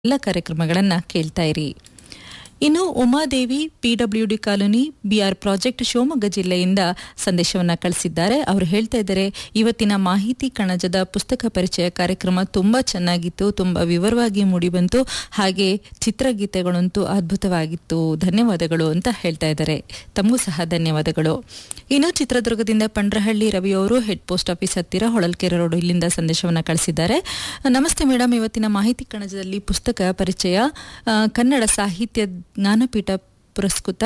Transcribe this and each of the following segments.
ಎಲ್ಲ ಕಾರ್ಯಕ್ರಮಗಳನ್ನು ಕೇಳ್ತಾ ಇರಿ ಇನ್ನು Umadevi PWD colony BR project Shivamogga ಜಿಲ್ಲೆಯಿಂದ ಸಂದೇಶವನ್ನ ಕಳಿಸಿದ್ದಾರೆ ಅವರು ಹೇಳ್ತಾ ಇದ್ದಾರೆ ಇವತ್ತಿನ ಮಾಹಿತಿ ಕಣಜದ ಪುಸ್ತಕ ಪರಿಚಯ ಕಾರ್ಯಕ್ರಮ ತುಂಬಾ ಚೆನ್ನಾಗಿತ್ತು ತುಂಬಾ ವಿವರವಾಗಿ ಮೂಡಿಬಂತು ಹಾಗೆ ಚಿತ್ರಗೀತೆಗಳಂತೂ ಅದ್ಭುತವಾಗಿತ್ತು ಧನ್ಯವಾದಗಳು ಅಂತ ಹೇಳ್ತಾ ಇದ್ದಾರೆ ತಮಗೂ ಸಹ ಧನ್ಯವಾದಗಳು ಇನ್ನು ಚಿತ್ರದುರ್ಗದಿಂದ ಪಂಡ್ರಹಳ್ಳಿ ರವಿ ಅವರು ಹೆಡ್ ಪೋಸ್ಟ್ ಆಫೀಸ್ ಹತ್ತಿರ ಹೊಳಲ್ಕೆರೆ ರೋಡ್ ಇಲ್ಲಿಂದ ಸಂದೇಶವನ್ನ ಕಳಿಸಿದ್ದಾರೆ ನಮಸ್ತೆ ಮೇಡಮ್ ಇವತ್ತಿನ ಮಾಹಿತಿ ಕಣಜದಲ್ಲಿ ಪುಸ್ತಕ ಪರಿಚಯ ಆ, ಕನ್ನಡ ಸಾಹಿತ್ಯ ಜ್ಞಾನಪೀಠ ಪುರಸ್ಕೃತ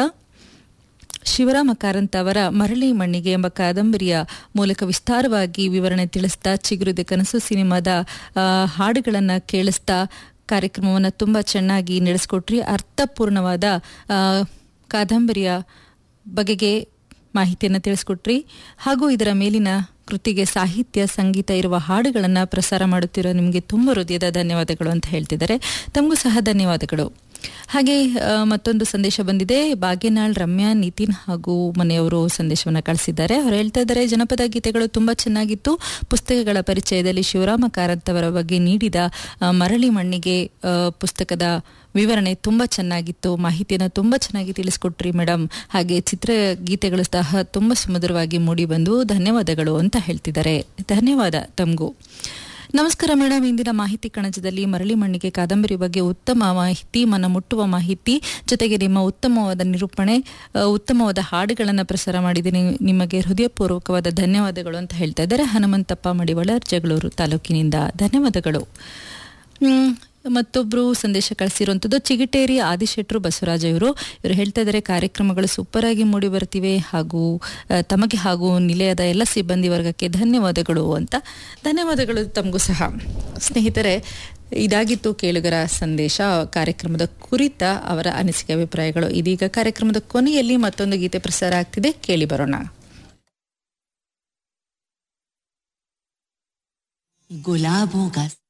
ಶಿವರಾಮ ಕಾರಂತ ಅವರ ಮರಳಿ ಮಣ್ಣಿಗೆ ಎಂಬ ಕಾದಂಬರಿಯ ಮೂಲಕ ವಿಸ್ತಾರವಾಗಿ ವಿವರಣೆ ತಿಳಿಸ್ತಾ ಚಿಗುರಿದ ಕನಸು ಸಿನಿಮಾದ ಆ, ಹಾಡುಗಳನ್ನ ಕೇಳಿಸ್ತಾ ಕಾರ್ಯಕ್ರಮವನ್ನು ತುಂಬಾ ಚೆನ್ನಾಗಿ ನಡೆಸ್ಕೊಟ್ರಿ ಅರ್ಥಪೂರ್ಣವಾದ ಆ, ಕಾದಂಬರಿಯ ಬಗೆಗೆ ಮಾಹಿತಿಯನ್ನು ತಿಳಿಸ್ಕೊಟ್ರಿ ಹಾಗೂ ಇದರ ಮೇಲಿನ ಕೃತಿಗೆ ಸಾಹಿತ್ಯ ಸಂಗೀತ ಇರುವ ಹಾಡುಗಳನ್ನು ಪ್ರಸಾರ ಮಾಡುತ್ತಿರೋ ನಿಮಗೆ ತುಂಬ ಹೃದಯದ ಧನ್ಯವಾದಗಳು ಅಂತ ಹೇಳ್ತಿದ್ದಾರೆ ತಮಗೂ ಸಹ ಧನ್ಯವಾದಗಳು ಹಾಗೆ ಆ, ಮತ್ತೊಂದು ಸಂದೇಶ ಬಂದಿದೆ ಬಾಗೇನಾಳ್ ರಮ್ಯಾ ನಿತಿನ್ ಹಾಗೂ ಮನೆಯವರು ಸಂದೇಶವನ್ನು ಕಳಿಸಿದ್ದಾರೆ ಅವರು ಹೇಳ್ತಾ ಇದ್ದಾರೆ ಜನಪದ ಗೀತೆಗಳು ತುಂಬಾ ಚೆನ್ನಾಗಿತ್ತು ಪುಸ್ತಕಗಳ ಪರಿಚಯದಲ್ಲಿ ಶಿವರಾಮ ಕಾರಂತ್ ಅವರ ಬಗ್ಗೆ ನೀಡಿದ ಆ, ಮರಳಿ ಮಣ್ಣಿಗೆ ಆ, ಪುಸ್ತಕದ ವಿವರಣೆ ತುಂಬಾ ಚೆನ್ನಾಗಿತ್ತು ಮಾಹಿತಿಯನ್ನು ತುಂಬಾ ಚೆನ್ನಾಗಿ ತಿಳಿಸ್ಕೊಟ್ರಿ ಮೇಡಮ್ ಹಾಗೆ ಚಿತ್ರಗೀತೆಗಳು ಸಹ ತುಂಬಾ ಸುಮಧುರವಾಗಿ ಮೂಡಿ ಬಂದು ಧನ್ಯವಾದಗಳು ಅಂತ ಹೇಳ್ತಿದ್ದಾರೆ ಧನ್ಯವಾದ ತಮಗೂ ನಮಸ್ಕಾರ ಮೇಡಮ್ ಇಂದಿನ ಮಾಹಿತಿ ಕಣಜದಲ್ಲಿ ಮರಳಿ ಮಣ್ಣಿಗೆ ಕಾದಂಬರಿ ಬಗ್ಗೆ ಉತ್ತಮ ಮಾಹಿತಿ ಮನ ಮುಟ್ಟುವ ಮಾಹಿತಿ ಜೊತೆಗೆ ನಿಮ್ಮ ಉತ್ತಮವಾದ ನಿರೂಪಣೆ ಆ, ಉತ್ತಮವಾದ ಹಾಡುಗಳನ್ನು ಪ್ರಸಾರ ಮಾಡಿದ್ದೀನಿ ನಿಮಗೆ ಹೃದಯಪೂರ್ವಕವಾದ ಧನ್ಯವಾದಗಳು ಅಂತ ಹೇಳ್ತಾ ಇದ್ದಾರೆ ಹನುಮಂತಪ್ಪ ಮಡಿವಾಳ ಜಗಳೂರು ತಾಲೂಕಿನಿಂದ ಧನ್ಯವಾದಗಳು ಹ್ಮ್, ಮತ್ತೊಬ್ರು ಸಂದೇಶ ಕಳಿಸಿರುವಂಥದ್ದು ಚಿಗಿಟೇರಿ ಆದಿಶೆಟ್ರು ಬಸವರಾಜ ಇವರು ಇವರು ಹೇಳ್ತಾ ಇದ್ದಾರೆ ಕಾರ್ಯಕ್ರಮಗಳು ಸೂಪರ್ ಆಗಿ ಮೂಡಿ ಬರ್ತಿವೆ ಹಾಗೂ ಆ, ತಮಗೆ ಹಾಗೂ ನಿಲಯದ ಎಲ್ಲ ಸಿಬ್ಬಂದಿ ವರ್ಗಕ್ಕೆ ಧನ್ಯವಾದಗಳು ಅಂತ ಧನ್ಯವಾದಗಳು ತಮಗೂ ಸಹ ಸ್ನೇಹಿತರೆ ಇದಾಗಿತ್ತು ಕೇಳುಗರ ಸಂದೇಶ ಕಾರ್ಯಕ್ರಮದ ಕುರಿತ ಅವರ ಅನಿಸಿಕೆ ಅಭಿಪ್ರಾಯಗಳು ಇದೀಗ ಕಾರ್ಯಕ್ರಮದ ಕೊನೆಯಲ್ಲಿ ಮತ್ತೊಂದು ಗೀತೆ ಪ್ರಸಾರ ಆಗ್ತಿದೆ ಕೇಳಿ ಬರೋಣ गुलाबों का